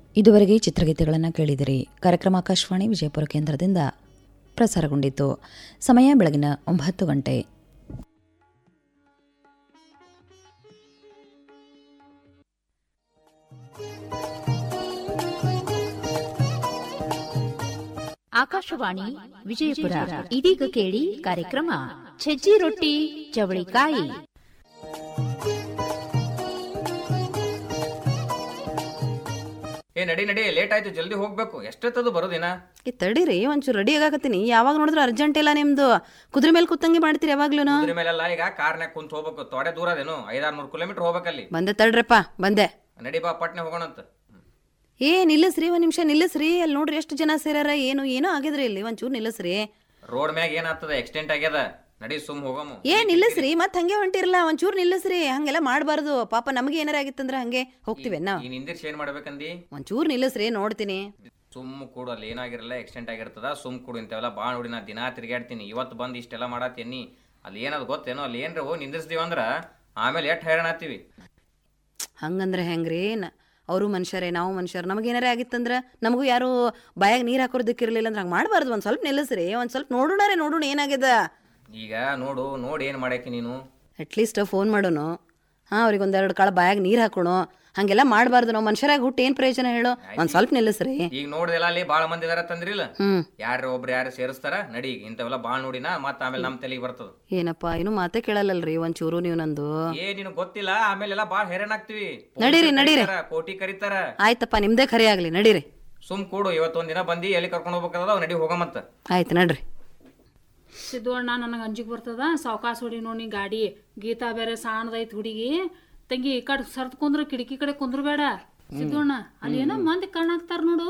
ಇದುವರೆಗೆ ಚಿತ್ರಗೀತೆಗಳನ್ನು ಕೇಳಿದಿರಿ ಕಾರ್ಯಕ್ರಮ ಆಕಾಶವಾಣಿ ವಿಜಯಪುರ ಕೇಂದ್ರದಿಂದ ಪ್ರಸಾರಗೊಂಡಿತು ಸಮಯ ಬೆಳಗಿನ ಒಂಬತ್ತು ಗಂಟೆ ಆಕಾಶವಾಣಿ ವಿಜಯಪುರ ಇದೀಗ ಕೇಳಿ ಕಾರ್ಯಕ್ರಮ ಸಜ್ಜಿ ರೊಟ್ಟಿ ಚವಳಿಕಾಯಿ ಏ ನಡಿ ನಡಿ ಲೇಟ್ ಆಯ್ತು ಜಲ್ದಿ ಹೋಗ್ಬೇಕು ಎಷ್ಟೊತ್ತದು ಬರೋದಿನ ಈ ತಡೀರಿ ಒಂಚೂರು ರೆಡಿ ಆಗಾಕತ್ತೀನಿ ಯಾವಾಗ ನೋಡಿದ್ರು ಅರ್ಜೆಂಟ್ ಇಲ್ಲ ನಿಮ್ದು ಕುದುರೆ ಮೇಲೆ ಕೂತಂಗೆ ಮಾಡ್ತೀರಿ ಯಾವಾಗ್ಲೂ ಅದ್ರ ಮೇಲೆಲ್ಲ ಈಗ ಕಾರ್ನ್ಯಾಗ ಕುಂತ ಹೋಗ್ಬೇಕು ತೊಡೆ ದೂರ ಅದೇನು ಐದಾರು ನೂರು ಕಿಲೋಮೀಟರ್ ಹೋಗ್ಬೇಕಲ್ಲಿ ಬಂದೆ ತಡ್ರಪ್ಪ ಬಂದೆ ನಡಿ ಬಾ ಪಟ್ನೆ ಹೋಗೋಣಂತ ಏ ನಿಲ್ಲಿಸ್ರಿ ಒಂದ್ ನಿಮಿಷ ನಿಲ್ಲಿಸ್ರಿ ಅಲ್ಲಿ ನೋಡ್ರಿ ಎಷ್ಟು ಜನ ಸೇರ್ಯಾರ ಏನು ಏನೋ ಆಗಿದ್ರಿ ಇಲ್ಲಿ ಒಂಚೂರು ನಿಲ್ಲಿಸ್ರಿ ರೋಡ್ ಮ್ಯಾಗ ಏನಾಗ್ತದ ಎಕ್ಸ್ಟೆಂಟ್ ಆಗ್ಯದ ನಡಿ ಸುಮ್ ಹೋಗಮು ಏ ನಿಲ್ಲಿಸ್ರಿ ಮತ್ ಹಂಗೆ ಹೊಂಟಿರಲ್ಲ ಒಂಚೂರು ನಿಲ್ಲಿಸ್ರಿ ಹಂಗೆಲ್ಲ ಮಾಡಬಾರ್ದು ಪಾಪ ನಮಗೆ ಏನಾರ ಆಗಿತ್ತಂದ್ರ ಹಂಗೆ ಹೋಗ್ತಿವೇನ ಈ ನಿಂದಿರ್ಸಿ ಏನ್ ಮಾಡ್ಬೇಕಂದಿ ಒಂಚೂರು ನಿಲ್ಲಿಸ್ರಿ ನೋಡ್ತೀನಿ ಸುಮ್ ಕೂಡು ಅಲ್ಲಿ ಏನಾಗಿರಲ್ಲ ಎಕ್ಸ್ಟೆಂಟ್ ಆಗಿರ್ತದ ಸುಮ್ ಕೂಡು ಇಂಥವೆಲ್ಲ ಬಾ ನೋಡಿ ನಾ ದಿನಾ ತಿರ್ಗಾಡ್ತೀನಿ ಇವತ್ತು ಬಂದು ಇಷ್ಟೆಲ್ಲ ಮಾಡತ್ತೀನಿ ಅಲ್ಲಿ ಏನದು ಗೊತ್ತೇನೋ ಅಲ್ಲಿ ಏನ್ರ ಹೋಗಿ ನಿಂದಿರ್ಸ್ದೀವಿ ಅಂದ್ರ ಆಮೇಲೆ ಎಷ್ಟ್ ಹೈರಾಣ ಆತೀವಿ ಹಂಗಂದ್ರೆ ಹೆಂಗ್ರಿ ನ- ಅವರು ಮನುಷ್ಯರೇ ನಾವು ಮನುಷ್ಯರು ನಮಗೇನಾರ ಆಗಿತ್ತಂದ್ರ ನಮಗೂ ಯಾರು ಬಾಯಾಗ ನೀರು ಹಾಕೋದಕ್ಕಿರ್ಲಿಲ್ಲ ಅಂದ್ರೆ ಹಂಗೆ ಮಾಡಬಾರ್ದು ಒಂದು ಸ್ವಲ್ಪ ನಿಲ್ಲಿಸ್ರಿ ಒಂದು ಸ್ವಲ್ಪ ನೋಡೋಣಾರೆ ನೋಡೋಣ ಏನಾಗ್ಯದ ಈಗ ನೋಡು ನೋಡಿ ಏನ್ ಮಾಡಾಕಿ ನೀನು ಅಟ್ಲೀಸ್ಟ್ ಫೋನ್ ಮಾಡೋನು ಹಾಂ ಅವ್ರಿಗೆ ಒಂದೆರಡು ಕಾಳು ಬಾಯಾಗ ನೀರು ಹಾಕೋಣ ಹಾಗೆಲ್ಲ ಮಾಡಬಾರ್ದು ನಾವು ಮನುಷ್ಯರಾಗಿ ಹುಟ್ಟು ಏನು ಪ್ರಯೋಜನ ಹೇಳು ಒಂದು ಸ್ವಲ್ಪ ನಿಲ್ಲಿಸ್ರಿ ಈಗ ನೋಡ್ದೆಲ್ಲ ಅಲ್ಲಿ ಬಾಳ ಮಂದಿ ಇದಾರ ತಂದ್ರಿಲ್ಲ ಹ್ಞೂ ಯಾರ ಒಬ್ರು ಯಾರು ಸೇರಿಸ್ತಾರ ನಡಿ ಈಗ ಇಂಥವೆಲ್ಲ ಬಾಳ್ ನೋಡಿನ ಮತ್ತ ಆಮೇಲೆ ನಮ್ ತಲೆಗೆ ಬರ್ತದ ಏನಪ್ಪ ಏನು ಮಾತೇ ಕೇಳಲ್ಲಲ್ರಿ ಒಂಚೂರು ನೀವು ನಂದು ಏ ನಿನಗ್ ಗೊತ್ತಿಲ್ಲ ಆಮೇಲೆಲ್ಲ ಬಾಳ್ ಹೈರಾಣ ಆಗ್ತಿವಿ ನಡೀರಿ, ನಡೀರಿ. ಕೋಟಿ ಕರೀತಾರ ಆಯ್ತಪ್ಪ ನಿಮ್ದೇ ಖರೆ ಆಗಲಿ ನಡೀರಿ ಸುಮ್ ಕೂಡು ಇವತ್ತೊಂದ್ ದಿನ ಬಂದಿ ಎಲ್ಲಿ ಕರ್ಕೊಂಡ್ ಹೋಗ್ಬೇಕಾದ ನಡಿ ಹೋಗಮತ್ತ ಆಯ್ತು ನಡ್ರಿ ಸಿದ್ದು ನನಗೆ ಅಂಜಿಗೆ ಬರ್ತದ ಸಾವ್ಕಾಸ ಹೊಡಿ ನೋಡಿ ಗಾಡಿ ಗೀತಾ ಬೇರೆ ಸಾಣದೈತ್ ಹುಡುಗಿ ತಂಗಿ ಈ ಕಡೆ ಸರ್ದ್ ಕುಂದ್ರ ಕಿಟಕಿ ಕಡೆ ಕುಂದ್ರಬೇಡ ಸಿದ್ದಣ್ಣ ಅಲ್ಲಿ ಏನೋ ಮಂದಿ ಕಾಣಾಕ್ತಾರ ನೋಡು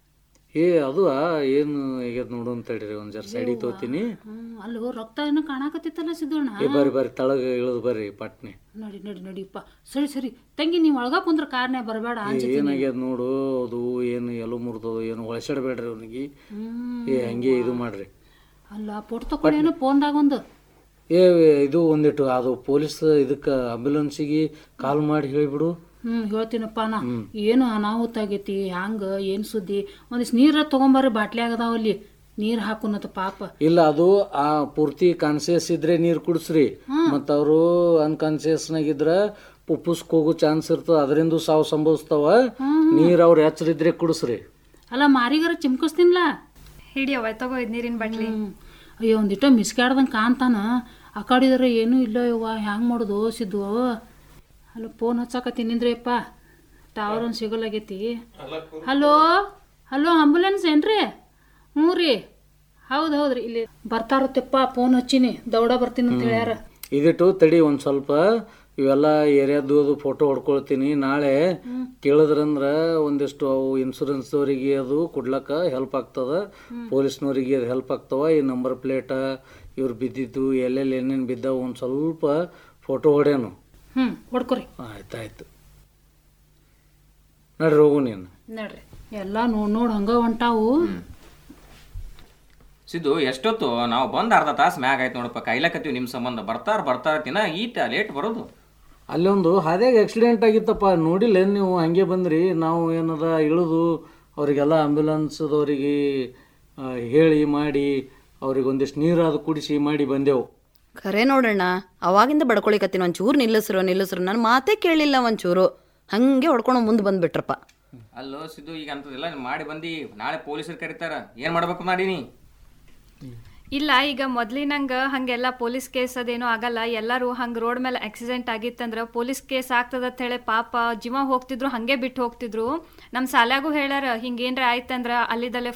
ಏ ಅದು ಏನು ಆಗ್ಯದ ನೋಡು ಅಂತ ಹೇಳ್ರಿ ಒಂದ್ ಜರ ಸೈಡಿಗೆ ತೋತೀನಿ ಹ್ಮ್ ಅಲ್ಲಿ ರಕ್ತ ಏನೋ ಕಾಣಾಕತ್ತಿತ್ತಲ್ಲ ಸಿದ್ದಣ್ಣ ಏ ಬರ್ರಿ ಬರ್ರಿ ತಳಗ ಇಳಿದು ಬರ್ರಿ ಪಟ್ನೆ ನಡಿ ನಡಿ ನಡಿಪ್ಪ ಸರಿ ಸರಿ ತಂಗಿ ನೀವ್ ಒಳಗ ಕುಂದ್ರ ಕಾರ್ನೇ ಬರಬೇಡ ಏ, ಏನಾಗ್ಯದ ನೋಡು ಅದು ಏನು ಎಲ್ಲೋ ಮುರಿದದು ಏನು ಒಳಸಾಡಬೇಡ್ರಿ ಅವನಿಗೆ ಏ ಹಂಗೆ ಇದು ಮಾಡ್ರಿ ಅಲ್ಲ ಪೋಟ್ ತಕೊಂಡೇನೋ ಫೋನ್ದಾಗ ಒಂದು ಏ ಇದು ಒಂದಿಟ್ಟು ಅದು ಪೊಲೀಸ್ ಇದಕ್ಕೆ ಆಂಬ್ಯುಲೆನ್ಸಿಗೆ ಕಾಲ್ ಮಾಡಿ ಹೇಳಿಬಿಡು ಹ್ಮ್ ಹೇಳ್ತೀನಪ್ಪ ನಾ ಏನು ಅನಾಹುತ ಆಗೈತಿ ಹ್ಯಾಂಗ ಏನ್ ಸುದ್ದಿ ಒಂದಿಷ್ಟು ನೀರ ತಗೊಂಬರ್ರಿ ಬಾಟ್ಲಿ ಆಗದಾವ ಅಲ್ಲಿ ನೀರ್ ಹಾಕುನತ ಪಾಪ ಇಲ್ಲ ಅದು ಆ ಪೂರ್ತಿ ಕಾನ್ಸಿಯಸ್ ಇದ್ರೆ ನೀರು ಕುಡಿಸ್ರಿ ಮತ್ತು ಅವರು ಅನ್ಕಾನ್ಸಿಯಸ್ನಾಗಿದ್ರ ಪುಪ್ಪುಸ್ಕ್ ಹೋಗೋ ಚಾನ್ಸ್ ಇರ್ತದ ಅದರಿಂದ ಸಾವು ಸಂಭವಿಸ್ತಾವ ನೀರು ಅವ್ರ ಎಚ್ಚರಿದ್ರೆ ಕುಡಿಸ್ರಿ ಅಲ್ಲ ಮಾರಿಗಾರ ಚಿಮ್ಕಸ್ತೀನ್ಲಾ ಹಿಡಿಯವ ತಗೋ ಇದ್ ನೀರಿನ ಬಾಟ್ಲಿ ಹ್ಮ್. ಅಯ್ಯೋ ಒಂದಿಟ್ಟು ಮಿಸ್ಕ್ಯಾಡ್ದಂಗೆ ಕಾಣ್ತಾನ ಆ ಕಡಿದ್ರೆ ಏನೂ ಇಲ್ಲ ಯವ್ವ ಹ್ಯಾಂಗ್ ಮಾಡೋದು ಸಿದ್ದು ಅಲ್ಲ ಫೋನ್ ಹಚ್ಚಾಕತ್ತೀನಿ ನಿಂದ್ರಿಯಪ್ಪ ಟವರ್ ಒಂದು ಸಿಗಲಾಗೈತಿ ಹಲೋ ಹಲೋ ಆಂಬುಲೆನ್ಸ್ ಏನ್ರಿ ಹ್ಞೂ ರೀ ಹೌದು ಹೌದ್ರಿ ಇಲ್ಲಿ ಬರ್ತಾರತ್ತಪ್ಪ ಫೋನ್ ಹಚ್ಚಿನಿ ದೌಡ ಬರ್ತೀನಿ ಅಂತ ಹೇಳ್ಯಾರ ಇದಿಟ್ಟು ತಡಿ ಒಂದು ಸ್ವಲ್ಪ ಇವೆಲ್ಲ ಏರಿಯಾದು ಅದು ಫೋಟೋ ಹೊಡ್ಕೊಳ್ತೀನಿ ನಾಳೆ ಕೇಳಿದ್ರಂದ್ರ ಒಂದಿಷ್ಟು ಅವು ಇನ್ಸೂರೆನ್ಸ್ದವರಿಗೆ ಅದು ಕೊಡ್ಲಕ್ಕ ಹೆಲ್ಪ್ ಆಗ್ತದ ಪೊಲೀಸ್ನವರಿಗೆ ಅದು ಹೆಲ್ಪ್ ಆಗ್ತವ ಈ ನಂಬರ್ ಪ್ಲೇಟ ಇವ್ರು ಬಿದ್ದಿದ್ದು ಎಲ್ಲೆಲ್ಲಿ ಏನೇನು ಬಿದ್ದಾವ ಒಂದು ಸ್ವಲ್ಪ ಫೋಟೋ ಹೊಡ್ಯಾನು ಹ್ಞೂ ಹೊಡ್ಕೊರಿ ಆಯ್ತಾಯ್ತು ನಡ್ರಿ ಹೋಗು ನೀನು ನಡ್ರಿ ಎಲ್ಲ ನೋಡ್ ನೋಡ್ ಹಂಗ ಹೊಂಟಾವು ಸಿದ್ದು ಎಷ್ಟೊತ್ತು ನಾವು ಬಂದ್ ಅರ್ಧ ತಾಸ್ ಮ್ಯಾಗ ಆಯ್ತು ನೋಡಪ್ಪ ಕಾಯ್ಲಕತ್ತೀವಿ ನಿಮ್ ಸಂಬಂಧ ಬರ್ತಾರ ಬರ್ತಾರ ತಿನ್ನ ಈಟ ಲೇಟ್ ಬರೋದು ಅಲ್ಲೊಂದು ಹಾದ್ಯಾಗ ಆಕ್ಸಿಡೆಂಟ್ ಆಗಿತ್ತಪ್ಪ ನೋಡಿಲ್ಲ ಏನ್ ನೀವು ಹಂಗೆ ಬಂದ್ರಿ ನಾವು ಏನದ ಇಳಿದು ಅವರಿಗೆಲ್ಲ ಆಂಬ್ಯುಲೆನ್ಸ್ದವರಿಗೆ ಹೇಳಿ ಮಾಡಿ ಅವ್ರಿಗೆ ಒಂದಿಷ್ಟು ನೀರು ಅದು ಕುಡಿಸಿ ಮಾಡಿ ಬಂದೆವು ಖರೆ ನೋಡೋಣ ಅವಾಗಿಂದ ಬಡ್ಕೊಳಿಕತ್ತೀನಿ ಒಂಚೂರು ನಿಲ್ಲಿಸ್ರು ನಿಲ್ಲಿಸ್ರು ನನ್ನ ಮಾತೇ ಕೇಳಲಿಲ್ಲ ಒಂಚೂರು ಹಂಗೆ ಹೊಡ್ಕೊಂಡು ಮುಂದೆ ಬಂದ್ಬಿಟ್ರಪ್ಪ ಅಲ್ಲೋ ಸಿದ್ದು ಈಗ ಅಂತದೆಲ್ಲ ಮಾಡಿ ಬಂದಿ ನಾಳೆ ಪೊಲೀಸರು ಕರೀತಾರ ಏನ್ ಮಾಡ್ಬೇಕು ಮಾಡೀನಿ ಇಲ್ಲ ಈಗ ಮೊದ್ಲಿನಂಗ ಹಂಗೆಲ್ಲ ಪೊಲೀಸ್ ಕೇಸ್ ಅದೇನೋ ಆಗಲ್ಲ ಎಲ್ಲರೂ ಹಂಗ ರೋಡ್ ಮೇಲೆ ಆಕ್ಸಿಡೆಂಟ್ ಆಗಿತ್ತಂದ್ರ ಪೊಲೀಸ್ ಕೇಸ್ ಆಗ್ತದ ಅಂತ ಹೇಳಿ ಪಾಪ ಜೀವ ಹೋಗ್ತಿದ್ರು ಹಂಗೆ ಬಿಟ್ಟು ಹೋಗ್ತಿದ್ರು ನಮ್ ಸಾಲ್ಯಾಗೂ ಹೇಳ್ಯಾರ ಹಿಂಗೇನ್ರ ಆಯ್ತಂದ್ರ ಅಲ್ಲಿದಲ್ಲೇ